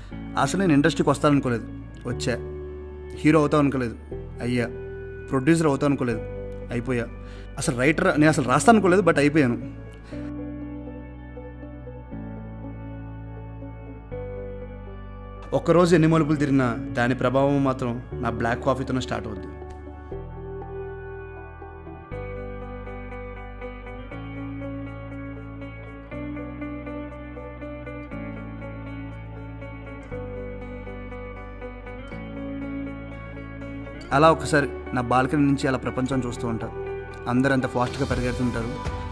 అసలు నేను ఇండస్ట్రీకి వస్తాననుకోలేదు వచ్చా హీరో అవుతాం అనుకోలేదు అయ్యా ప్రొడ్యూసర్ అవుతాం అనుకోలేదు అయిపోయా అసలు రైటర్ నేను అసలు రాస్తాను అనుకోలేదు బట్ అయిపోయాను ఒక్కరోజు ఎన్ని మలుపులు తిరిగినా దాని ప్రభావం మాత్రం నా బ్లాక్ కాఫీతోనే స్టార్ట్ అవుద్ది అలా ఒకసారి నా బాల్కనీ నుంచి అలా ప్రపంచం చూస్తూ ఉంటారు అందరూ అంత ఫాస్ట్గా పరిగెడుతుంటారు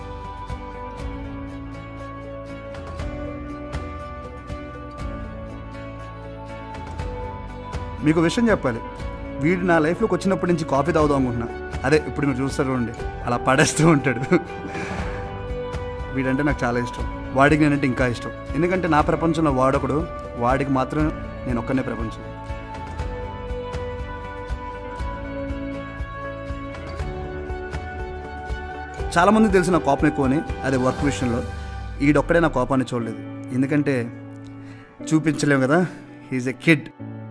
మీకు విషయం చెప్పాలి వీడు నా లైఫ్లోకి వచ్చినప్పటి నుంచి కాఫీ తాగుదాం అనుకుంటున్నా అదే ఇప్పుడు మీరు చూస్తారు చూడండి అలా పడేస్తూ ఉంటాడు వీడంటే నాకు చాలా ఇష్టం వాడికి నేనంటే ఇంకా ఇష్టం ఎందుకంటే నా ప్రపంచంలో వాడొకడు వాడికి మాత్రం నేను ఒక్కనే ప్రపంచం చాలామందికి తెలిసిన కోపం ఎక్కువని అదే వర్క్ విషయంలో ఈడొక్కడే నా కోపాన్ని చూడలేదు ఎందుకంటే చూపించలేము కదా హీజ్ ఎ కిడ్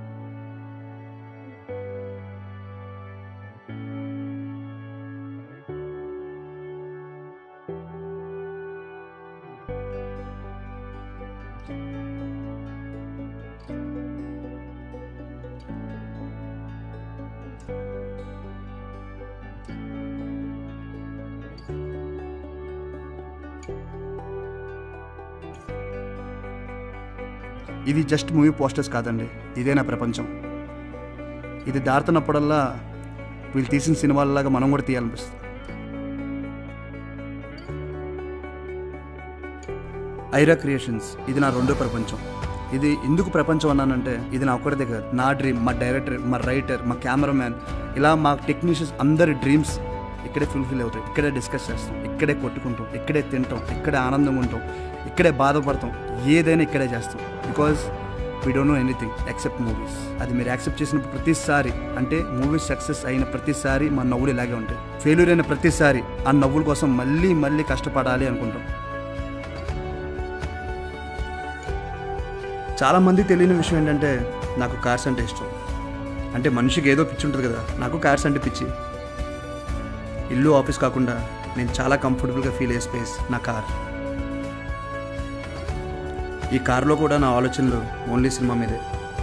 ఇది జస్ట్ మూవీ పోస్టర్స్ కాదండి ఇదే నా ప్రపంచం ఇది దాడుతున్నప్పుడల్లా వీళ్ళు తీసిన సినిమాలలాగా మనం కూడా తీయాలనిపిస్తుంది ఐరా క్రియేషన్స్ ఇది నా రెండో ప్రపంచం ఇది ఎందుకు ప్రపంచం అన్నానంటే ఇది నా ఒక్కడిదే కాదు నా డ్రీమ్ మా డైరెక్టర్ మా రైటర్ మా కెమెరామ్యాన్ ఇలా మా టెక్నీషియన్స్ అందరి డ్రీమ్స్ ఇక్కడే ఫుల్ఫిల్ అవుతాయి ఇక్కడే డిస్కస్ చేస్తాం ఇక్కడే కొట్టుకుంటాం ఇక్కడే తింటాం ఇక్కడే ఆనందంగా ఉంటాం ఇక్కడే బాధపడతాం ఏదైనా ఇక్కడే చేస్తాం because we don't know anything except movies అది మీరు యాక్సెప్ట్ చేసిన ప్రతిసారి అంటే మూవీస్ సక్సెస్ అయిన ప్రతిసారి మా నవ్వులు ఇలాగే ఉంటాయి ఫెయిల్యూర్ అయిన ప్రతిసారి ఆ నవ్వుల కోసం మళ్ళీ మళ్ళీ కష్టపడాలి అనుకుంటాం చాలామంది తెలియని విషయం ఏంటంటే నాకు కార్స్ అంటే ఇష్టం అంటే మనిషికి ఏదో పిచ్చి ఉంటుంది కదా నాకు కార్స్ అంటే పిచ్చి ఇల్లు ఆఫీస్ కాకుండా నేను చాలా కంఫర్టబుల్గా ఫీల్ అయ్యే స్పేస్ నా కార్ ఈ కార్లో కూడా నా ఆలోచనలు ఓన్లీ సినిమా మీదే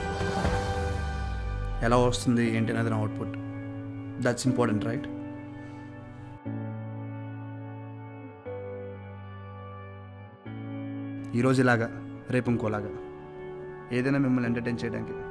ఎలా వస్తుంది ఏంటి అనేది నా అవుట్పుట్ దట్స్ ఇంపార్టెంట్ రైట్ ఈరోజు ఇలాగా రేపు ఇంకోలాగా ఏదైనా మిమ్మల్ని ఎంటర్టైన్ చేయడానికి